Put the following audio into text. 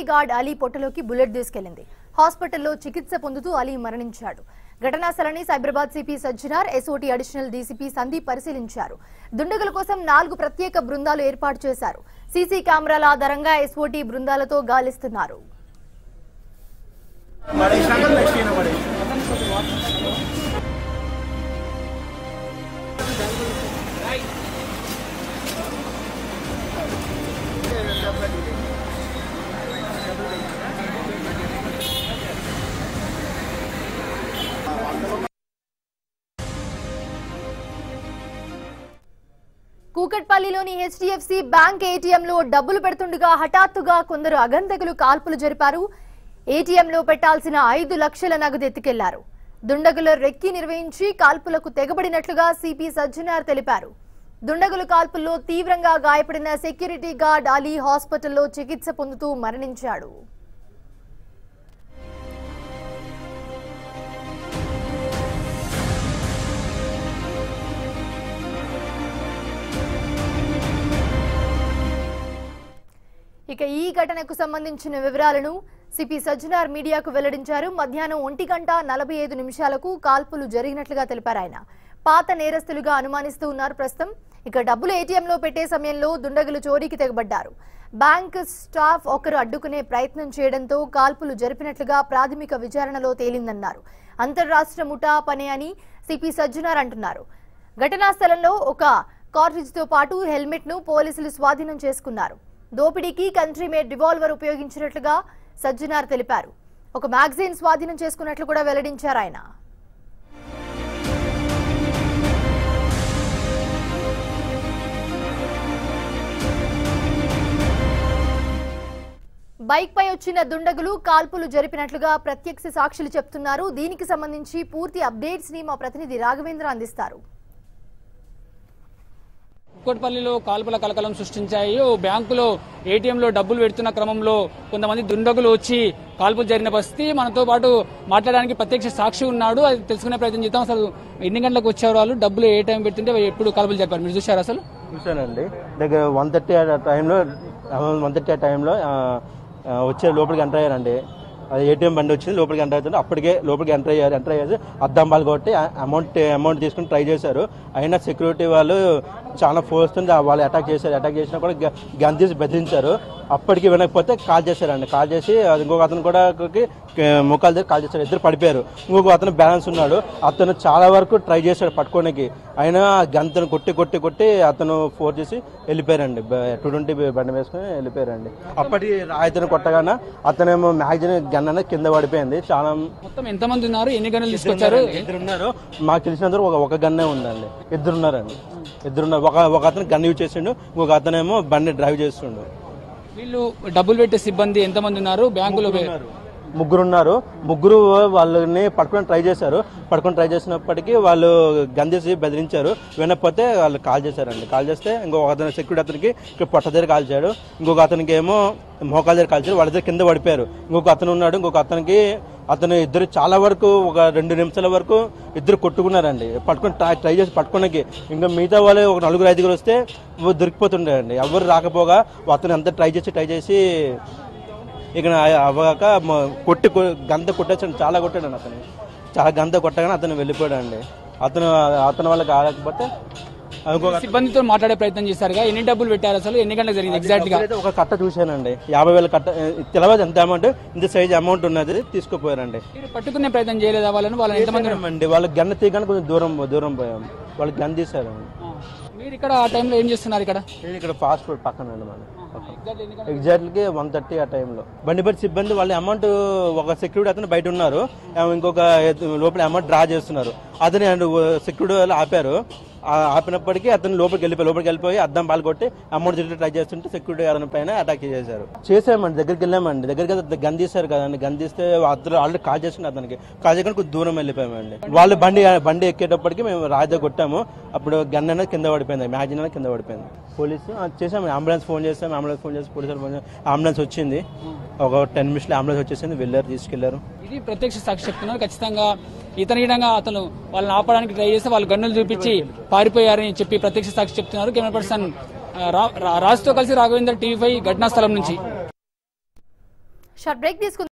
Gourd Ali పొట్టలోకి bullet దూసుకెళ్లింది హాస్పిటల్లో చికిత్స పొందుతూ అలీ మరణించాడు ఘటనా స్థలాన్ని Cyberabad CP Sajjanar SOT additional DCP Sandeep పరిశీలించారు దుండగుల కోసం నాలుగు ప్రత్యేక బృందాలు ఏర్పాటు చేశారు సీసీ కెమెరాల ఆధారంగా ఎస్ఓటీ బృందాలతో గాలిస్తున్నారు పడేసినాక నెక్స్ట్ ఈయన పడేసి కూకట్పల్లిలోని హెచ్డిఎఫ్సి బ్యాంక్ ఏటీఎంలో డబ్బులు పెడుతుండగా హఠాత్తుగా కొందరు అగంతకులు కాల్పులు జరిపారు ఏటీఎంలో పెట్టాల్సిన ఐదు లక్షల నగదు ఎత్తుకెళ్లారు దుండగుల రెక్కి నిర్వహించి కాల్పులకు తెగబడినట్లుగా సిపి సజ్జనార్ తెలిపారు దుండగుల కాల్పుల్లో తీవ్రంగా గాయపడిన సెక్యూరిటీ గార్డ్ అలీ హాస్పిటల్లో చికిత్స పొందుతూ మరణించాడు ఇక ఈ ఘటనకు సంబంధించిన వివరాలను సిపి సజ్జనార్ మీడియాకు వెల్లడించారు మధ్యాహ్నం ఒంటి గంట నలభై ఐదు నిమిషాలకు కాల్పులు జరిగినట్లుగా తెలిపారు ఆయన పాత నేరస్తులుగా అనుమానిస్తూ ఉన్నారు ప్రస్తుతం ఇక డబ్బులు ఏటీఎంలో పెట్టే సమయంలో దుండగులు చోరీకి తెగబడ్డారు బ్యాంక్ స్టాఫ్ ఒకరు అడ్డుకునే ప్రయత్నం చేయడంతో కాల్పులు జరిపినట్లుగా ప్రాథమిక విచారణలో తేలిందన్నారు అంతర్రాష్ట్ర ముఠా పనే అని సిపి సజ్జనార్ అంటున్నారు ఘటనా స్థలంలో ఒక కార్ట్రిడ్జ్ తో పాటు హెల్మెట్ ను పోలీసులు స్వాధీనం చేసుకున్నారు దోపిడీకి కంట్రీ మేడ్ రివాల్వర్ ఉపయోగించినట్లుగా సజ్జనార్ తెలిపారు ఒక మ్యాగజైన్ స్వాధీనం చేసుకున్నట్లు కూడా వెల్లడించారు ఆయన బైక్ పై వచ్చిన దుండగులు కాల్పులు జరిపినట్లుగా ప్రత్యక్ష సాక్షులు చెప్తున్నారు దీనికి సంబంధించి పూర్తి అప్డేట్స్ ని మా ప్రతినిధి రాఘవేంద్ర అందిస్తారు కుక్కట్పల్లిలో కాల్పుల కలకలం సృష్టించాయి ఓ బ్యాంకులో ఏటీఎంలో డబ్బులు పెడుతున్న క్రమంలో కొంతమంది దుండగులు వచ్చి కాల్పులు జరిగిన పరిస్థితి మనతో పాటు మాట్లాడడానికి ప్రత్యక్ష సాక్షి ఉన్నాడు అది తెలుసుకునే ప్రయత్నం చేద్దాం అసలు ఎన్ని గంటలకు వచ్చారు వాళ్ళు డబ్బులు ఏ టైం పెడుతుంటే ఎప్పుడు కాల్పులు జరిపారు మీరు చూశారు అసలు చూశానండి దగ్గర వన్ థర్టీ ఆ టైంలో వన్ థర్టీ ఆ టైంలో ఆ, ఆ, వచ్చే లోపలికి ఎంటర్ అయ్యారండి అది ఏటీఎం బండి వచ్చింది లోపలికి ఎంటర్ అవుతుంది అప్పటికే లోపలికి ఎంటర్ అయ్యారు ఎంటర్ అయ్యేసి అద్దంబాలు కొట్టి అమౌంట్ అమౌంట్ తీసుకుని ట్రై చేశారు అయినా సెక్యూరిటీ వాళ్ళు చాలా ఫోర్స్ ఉంది వాళ్ళు అటాక్ చేశారు అటాక్ చేసినా కూడా గ- గన్ తీసి బెదిరించారు అప్పటికి వినకపోతే కాల్ చేశారండి కాల్ చేసి అది ఇంకొక అతను కూడా కి- కి- ముఖాలు దగ్గర కాల్ చేశారు ఇద్దరు పడిపోయారు ఇంకొక అతను బ్యాలెన్స్ ఉన్నాడు అతను చాలా వరకు ట్రై చేశాడు పట్టుకోనికి అయినా గంతను కొట్టి కొట్టి కొట్టి అతను ఫోర్ చేసి వెళ్ళిపోయారండి టూ ట్వంటీ బండి వేసుకుని వెళ్ళిపోయారండి అప్పటి రాయితను కొట్టగానే అతనేమో మ్యాగజైన్ గన్ అనేది కింద పడిపోయింది చాలా మొత్తం ఎంతమంది ఉన్నారు ఎన్ని గంటలు తీసుకొచ్చారు ఇద్దరు ఉన్నారు మాకు తెలిసినంత వరకు ఒక ఒక గన్నే ఉందండి ఇద్దరు ఉన్నారండి ఇద్దరు ఉన్నారు ఒక ఒక అతను గన్ యూజ్ చేసిండు ఇంకొక అతనేమో బండి డ్రైవ్ చేస్తుండు వీళ్ళు డబ్బులు పెట్టే సిబ్బంది ఎంతమంది ఉన్నారు బ్యాంకులో ముగ్గురు ఉన్నారు ముగ్గురు వాళ్ళని పట్టుకొని ట్రై చేశారు పట్టుకొని ట్రై చేసినప్పటికీ వాళ్ళు గందేసి బెదిరించారు వినకపోతే వాళ్ళు కాల్ చేశారండి కాల్ చేస్తే ఇంకొక అతను సెక్యూరిటీ అతనికి ఇక్కడ పొట్ట దగ్గర కాల్చాడు ఇంకొక అతనికి ఏమో మోకాల దగ్గర కాల్చాడు వాళ్ళ దగ్గర కింద పడిపోయారు ఇంకొక అతను ఉన్నాడు ఇంకొక అతనికి అతను ఇద్దరు చాలా వరకు ఒక రెండు నిమిషాల వరకు ఇద్దరు కొట్టుకున్నారండి పట్టుకొని ట్రై ట్రై చేసి పట్టుకోనికి ఇంకా మిగతా వాళ్ళు ఒక నలుగురు ఐదుగురు వస్తే దొరికిపోతుండే ఎవరు రాకపోగా అతను ఎంత ట్రై చేసి ట్రై చేసి ఇక అవ్వక మ- కొట్టి కొ- గంత కొట్టేసాడు చాలా కొట్టాడు అతను చాలా గంత కొట్టగానే అతను వెళ్ళిపోయాడండి అతను అతని వల్ల కాలేకపోతే ఇంకొక సిబ్బందితో మాట్లాడే ప్రయత్నం చేశారుగా ఎన్ని డబ్బులు పెట్టారు అసలు ఎన్ని గంటలకు జరిగింది ఎగ్జాక్ట్ గా అయితే ఒక కట్ట చూశానండి యాభై వేల కట్ట తెలియదు ఎంత అమౌంట్ ఇంత సైజ్ అమౌంట్ ఉన్నది తీసుకుపోయారండి మీరు పట్టుకునే ప్రయత్నం చేయలేదా వాళ్ళని వాళ్ళని ఎంతమంది అండి వాళ్ళు గన్న తీయగానే కొంచెం దూరం దూరం పోయాం వాళ్ళు గన్ తీశారు ఆ. మీరు ఇక్కడ ఆ టైంలో ఏం చేస్తున్నారు ఇక్కడ నేను ఇక్కడ ఫాస్ట్ ఫుడ్ పక్కన అండి మన ఎగ్జాక్ట్ ఎన్ని గంటలకు ఎగ్జాక్ట్లీ వన్ థర్టీ ఆ టైంలో బండి బట్టి సిబ్బంది వాళ్ళ అమౌంట్ ఒక సెక్యూరిటీ అతను బయట ఉన్నారు ఆ ఇంకొక లోపల అమౌంట్ డ్రా చేస్తున్నారు అతని సెక్యూరిటీ వాళ్ళు ఆపారు ఆ ఆపినప్పటికీ అతను లోపలికి వెళ్ళిపోయి లోపలికి వెళ్ళిపోయి అద్దం పాలు కొట్టి అమౌంట్ తిరిగి ట్రై చేస్తుంటే సెక్యూరిటీ అతని పైన అటాక్ చేశారు చేసామండి దగ్గరికి వెళ్ళామండి దగ్గరికి వెళ్తే గన్ తీశారు కదండి గన్ తీస్తే అతను ఆల్రెడీ కాల్ చేసిన అతనికి కాల్ చేయకుండా కొంచెం దూరం వెళ్ళిపోయామండి వాళ్ళు బండి బండి ఎక్కేటప్పటికి మేము రాజా కొట్టాము అప్పుడు గన్ అనేది కింద పడిపోయింది మ్యాజిన్ అనేది కింద పడిపోయింది పోలీసు ఆ, చేసాము అంబులెన్స్ ఫోన్ చేసాం అంబులెన్స్ ఫోన్ చేసి పోలీసులు ఫోన్ చేసి అంబులెన్స్ వచ్చింది ఒక టెన్ మినిట్స్లో అంబులెన్స్ వచ్చేసింది వెళ్ళారు తీసుకెళ్లారు ఇది ప్రత్యక్ష సాక్షి చెప్తున్నారు ఖచ్చితంగా ఇతని విధంగా అతను వాళ్ళని ఆపడానికి ట్రై చేస్తే వాళ్ళు గన్నులు చూపించి పారిపోయారని చెప్పి ప్రత్యక్ష సాక్షి చెప్తున్నారు కెమెరా పర్సన్ ఆ, రా- రా- రాజుతో కలిసి రాఘవేందర్ టీవీ ఫైవ్ ఘటనా స్థలం నుంచి షార్ట్ బ్రేక్ తీసుకుందాం